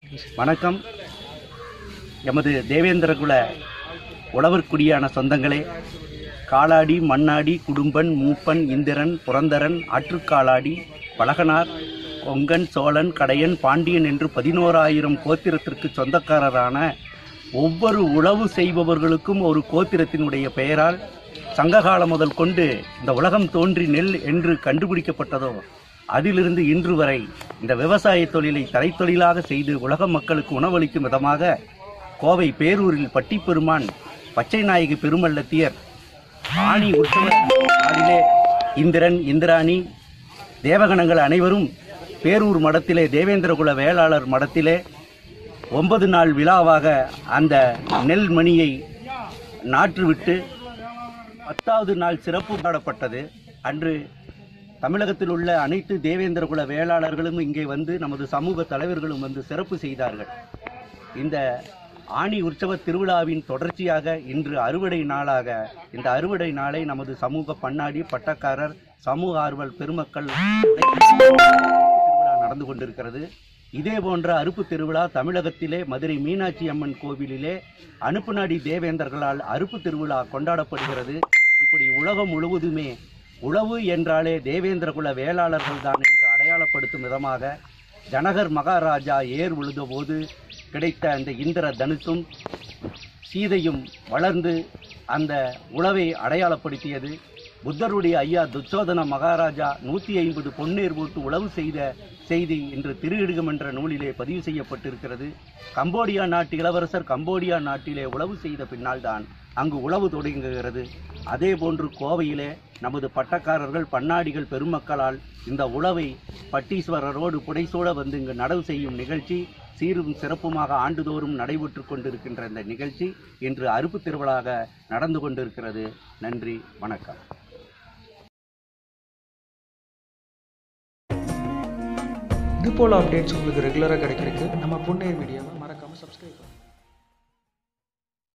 வணக்கம் எமது தேவேந்திரகுல உழவர்குடியான சொந்தங்களே காலாடி மண்ணாடி குடும்பன் மூப்பன் இந்திரன் புரந்தரன் ஆற்றுக்காலாடி பலகனார் கொங்கன் சோழன் கடையன் பாண்டியன் என்று பதினோராயிரம் கோத்திரத்திற்கு சொந்தக்காரரான ஒவ்வொரு உழவு செய்பவர்களுக்கும் ஒரு கோத்திரத்தினுடைய பெயரால் சங்ககாலம் முதல் கொண்டு இந்த உலகம் தோன்றி நெல் என்று கண்டுபிடிக்கப்பட்டதோ அதிலிருந்து இன்று வரை இந்த விவசாய தொழிலை தலைத்தொழிலாக செய்து உலக மக்களுக்கு உணவளிக்கும் விதமாக கோவை பேரூரில் பட்டிப்பெருமான் பச்சை நாயகி பெருமல்லத்தியர் ஆணி உற்சவ நாளிலே இந்திரன் இந்திராணி தேவகணங்கள் அனைவரும் பேரூர் மடத்திலே தேவேந்திரகுல வேளாளர் மடத்திலே ஒன்பது நாள் விழாவாக அந்த நெல் மணியை நாற்றுவிட்டு பத்தாவது நாள் சிறப்பு கொண்டாடப்பட்டது அன்று தமிழகத்தில் உள்ள அனைத்து தேவேந்திரகுல வேளாளர்களும் இங்கே வந்து நமது சமூக தலைவர்களும் வந்து சிறப்பு செய்தார்கள் இந்த ஆணி உற்சவ திருவிழாவின் தொடர்ச்சியாக இன்று அறுவடை நாளாக இந்த அறுவடை நாளை நமது சமூக பன்னாடி பட்டக்காரர் சமூக ஆர்வல் பெருமக்கள் திருவிழா நடந்து கொண்டிருக்கிறது இதே போன்ற அறுப்பு திருவிழா தமிழகத்திலே மதுரை மீனாட்சி அம்மன் கோவிலிலே அனுப்புநாடி தேவேந்தர்களால் அறுப்பு திருவிழா கொண்டாடப்படுகிறது இப்படி உலகம் முழுவதுமே உழவு என்றாலே தேவேந்திரகுல வேளாளர்கள் தான் என்று அடையாளப்படுத்தும் விதமாக ஜனகர் மகாராஜா ஏர் உழுதபோது கிடைத்த அந்த இந்திர தனுசும் சீதையும் வளர்ந்து அந்த உழவை அடையாளப்படுத்தியது புத்தருடைய ஐயா துச்சோதன மகாராஜா நூற்றி ஐம்பது பொன்னேர் போட்டு உழவு செய்த செய்தி இன்று திருஇடுகம் என்ற நூலிலே பதிவு செய்யப்பட்டிருக்கிறது கம்போடியா நாட்டு இளவரசர் கம்போடியா நாட்டிலே உழவு செய்த பின்னால்தான் அங்கு உழவு தொடங்குகிறது அதே போன்று கோவையிலே நமது பட்டக்காரர்கள் பன்னாடிகள் பெருமக்களால் இந்த உழவை பட்டீஸ்வரரோடு புடைசூழ வந்து இங்கு நடவு செய்யும் நிகழ்ச்சி சீரும் சிறப்புமாக ஆண்டுதோறும் நடைபெற்று கொண்டிருக்கின்ற இந்த நிகழ்ச்சி இன்று அறுப்பு திருவிழாக நடந்து கொண்டிருக்கிறது நன்றி வணக்கம் இது போல் அப்டேட்ஸ் உங்களுக்கு ரெகுலராக கிடைக்கிறதுக்கு நம்ம புண்ணேர் மீடியாவை மறக்காமல் சப்ஸ்கிரைப் பண்ணுங்கள்